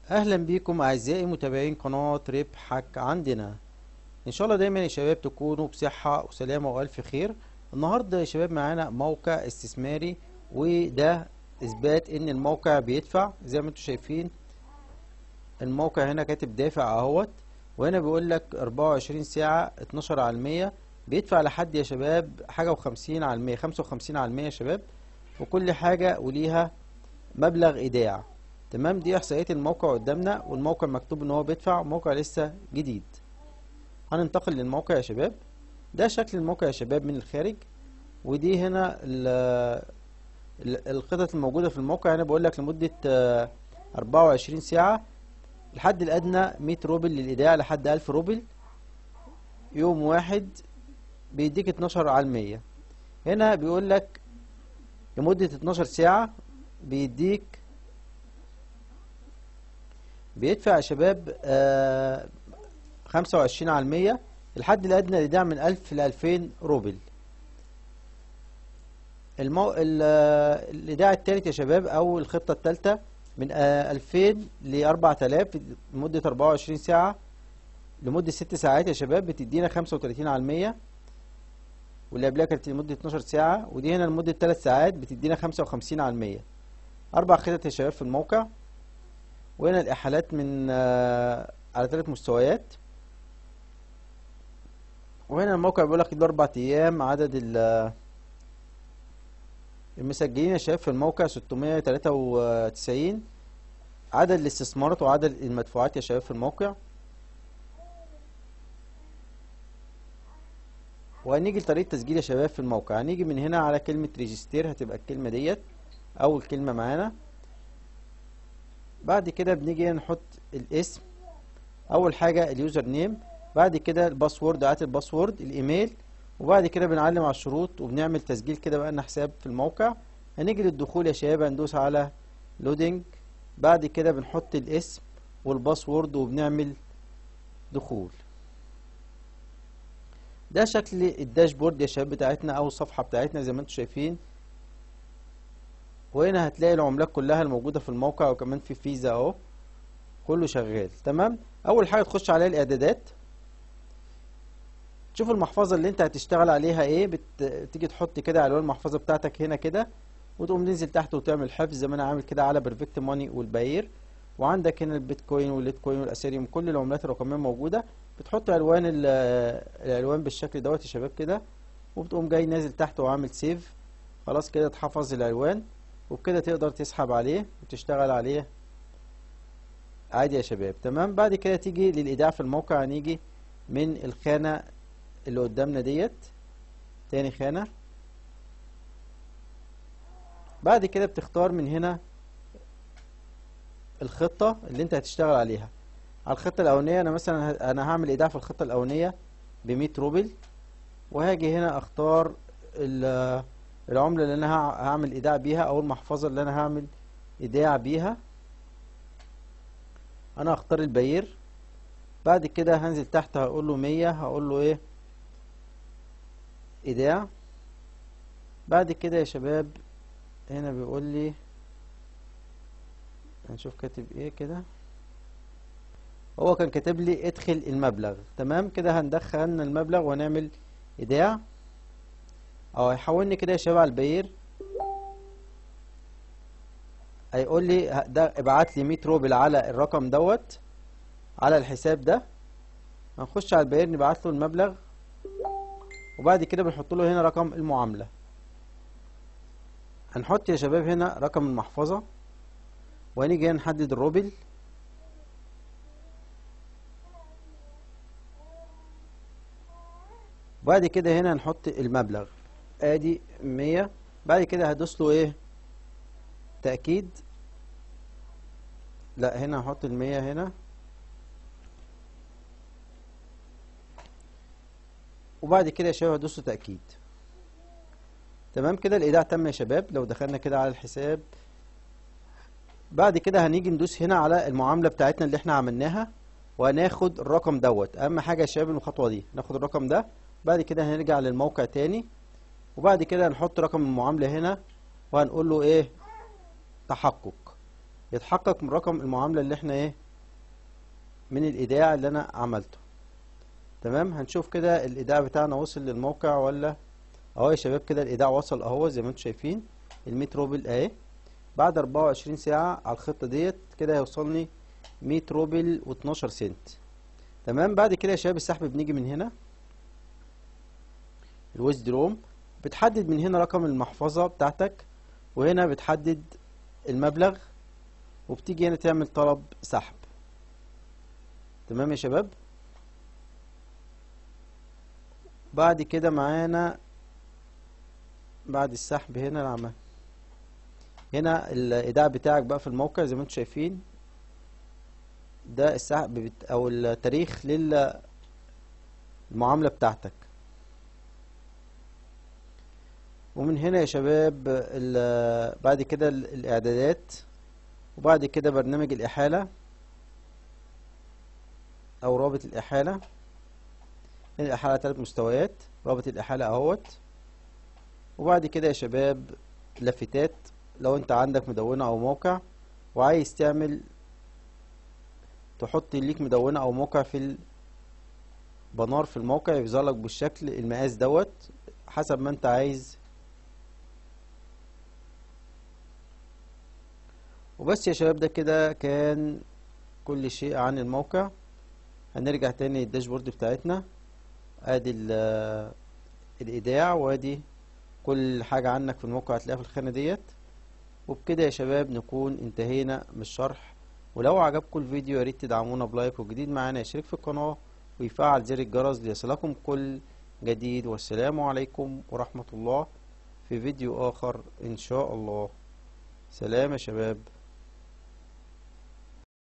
اهلا بيكم اعزائي متابعين قناة ربحك عندنا ان شاء الله دايما يا شباب تكونوا بصحة وسلامة والف خير النهاردة يا شباب معانا موقع استثماري وده اثبات ان الموقع بيدفع زي ما انتم شايفين الموقع هنا كاتب دافع اهوت وهنا بيقول لك 24 ساعة 12 على المية بيدفع لحد يا شباب حاجة وخمسين على المية خمسة وخمسين على المية يا شباب وكل حاجة وليها مبلغ ايداع تمام دي احصائيات الموقع قدامنا والموقع مكتوب ان هو بيدفع موقع لسه جديد هننتقل للموقع يا شباب ده شكل الموقع يا شباب من الخارج ودي هنا ال- ال- الخطط الموجودة في الموقع هنا بقول لك لمدة آه، 24 ساعة الحد الأدنى 100 روبل للإيداع لحد 1000 روبل يوم واحد بيديك 12 على المية هنا بيقول لك لمدة 12 ساعة بيديك بيدفع يا شباب آه خمسة وعشرين على المية الحد الأدنى للإيداع من ألف لألفين روبل المو... ال- آه، الإيداع التالت يا شباب أو الخطة التالتة من ألفين لأربعة آلاف لمدة أربعة وعشرين ساعة لمدة ست ساعات يا شباب بتدينا خمسة وتلاتين على المية واللي قبلها كانت لمدة 12 ساعة ودي هنا لمدة تلات ساعات بتدينا خمسة وخمسين على المية أربع خطط يا شباب في الموقع وهنا الإحالات من آه، على ثلاث مستويات وهنا الموقع بيقول لك أربع أيام عدد ال- المسجلين يا شباب في الموقع 693 عدد الاستثمارات وعدد المدفوعات يا شباب في الموقع وهنيجي لطريقة تسجيل يا شباب في الموقع هنيجي من هنا على كلمة ريجستير هتبقى الكلمة ديت أول كلمة معانا بعد كده بنيجي نحط الاسم اول حاجه اليوزر نيم بعد كده الباسورد عات الباسورد الايميل وبعد كده بنعلم على الشروط وبنعمل تسجيل كده بقى لنا حساب في الموقع هنيجي للدخول يا شباب هندوس على لودنج بعد كده بنحط الاسم والباسورد وبنعمل دخول ده شكل الداشبورد يا شباب بتاعتنا او الصفحه بتاعتنا زي ما انتم شايفين وهنا هتلاقي العملات كلها الموجودة في الموقع وكمان في فيزا اهو كله شغال تمام اول حاجة تخش عليها الاعدادات تشوف المحفظة اللي انت هتشتغل عليها ايه بت... تيجي تحط كده عنوان المحفظة بتاعتك هنا كده وتقوم تنزل تحت وتعمل حفظ زي ما انا عامل كده على بيرفكت ماني والباير وعندك هنا البيتكوين والليتكوين والاثيريوم كل العملات الرقمية موجودة بتحط عنوان ال... العنوان بالشكل دوت يا شباب كده وبتقوم جاي نازل تحت وعامل سيف خلاص كده اتحفظ العنوان وبكده تقدر تسحب عليه وتشتغل عليه عادي يا شباب تمام بعد كده تيجي للإيداع في الموقع هنيجي من الخانة اللي قدامنا ديت تاني خانة بعد كده بتختار من هنا الخطة اللي انت هتشتغل عليها على الخطة الأولانية أنا مثلا ه- أنا هعمل إيداع في الخطة الأولانية بمية روبل وهاجي هنا أختار ال- العملة اللي أنا هع- هعمل إيداع بيها أو المحفظة اللي أنا هعمل إيداع بيها أنا هختار الباير بعد كده هنزل تحت هقول له مية هقول له إيه إيداع بعد كده يا شباب هنا بيقول لي هنشوف كاتب إيه كده هو كان كاتب لي ادخل المبلغ تمام كده هندخلنا المبلغ وهنعمل إيداع أو هيحولني كده يا شباب على الباير هيقول لي ه- ده ابعت لي 100 روبل على الرقم دوت على الحساب ده هنخش على الباير نبعت له المبلغ وبعد كده بنحط له هنا رقم المعاملة هنحط يا شباب هنا رقم المحفظة وهنيجي هنا نحدد الروبل وبعد كده هنا نحط المبلغ ادي 100 بعد كده هدوس له ايه تأكيد لا هنا هحط المية هنا وبعد كده يا شباب هدوس له تأكيد تمام كده الإيداع تم يا شباب لو دخلنا كده على الحساب بعد كده هنيجي ندوس هنا على المعاملة بتاعتنا اللي احنا عملناها وهناخد الرقم دوت أهم حاجة يا شباب الخطوة دي ناخد الرقم ده بعد كده هنرجع للموقع تاني وبعد كده هنحط رقم المعاملة هنا وهنقول له ايه تحقق يتحقق من رقم المعاملة اللي احنا ايه من الايداع اللي انا عملته تمام هنشوف كده الايداع بتاعنا وصل للموقع ولا اهو يا شباب كده الايداع وصل اهو زي ما انتم شايفين ال100 روبل اهي بعد 24 ساعة على الخطة ديت كده هيوصلني 100 روبل و12 سنت تمام بعد كده يا شباب السحب بنيجي من هنا الويزدروم بتحدد من هنا رقم المحفظة بتاعتك وهنا بتحدد المبلغ وبتيجي هنا تعمل طلب سحب تمام يا شباب بعد كده معانا بعد السحب هنا العمل هنا الايداع بتاعك بقى في الموقع زي ما انتم شايفين ده السحب بت... او التاريخ للمعاملة بتاعتك ومن هنا يا شباب ال... بعد كده ال- الاعدادات وبعد كده برنامج الاحالة او رابط الاحالة هنا الاحالة ثلاث مستويات رابط الاحالة اهوت وبعد كده يا شباب لافتات لو انت عندك مدونة او موقع وعايز تعمل تحط ليك مدونة او موقع في البنار في الموقع يظهر لك بالشكل المقاس دوت حسب ما انت عايز وبس يا شباب ده كده كان كل شيء عن الموقع هنرجع تاني للداشبورد بتاعتنا ادي ال- الايداع وادي كل حاجة عنك في الموقع هتلاقيها في الخانة ديت وبكده يا شباب نكون انتهينا من الشرح ولو عجبكم الفيديو يا ريت تدعمونا بلايك وجديد معانا يشترك في القناة ويفعل زر الجرس ليصلكم كل جديد والسلام عليكم ورحمة الله في فيديو آخر إن شاء الله سلام يا شباب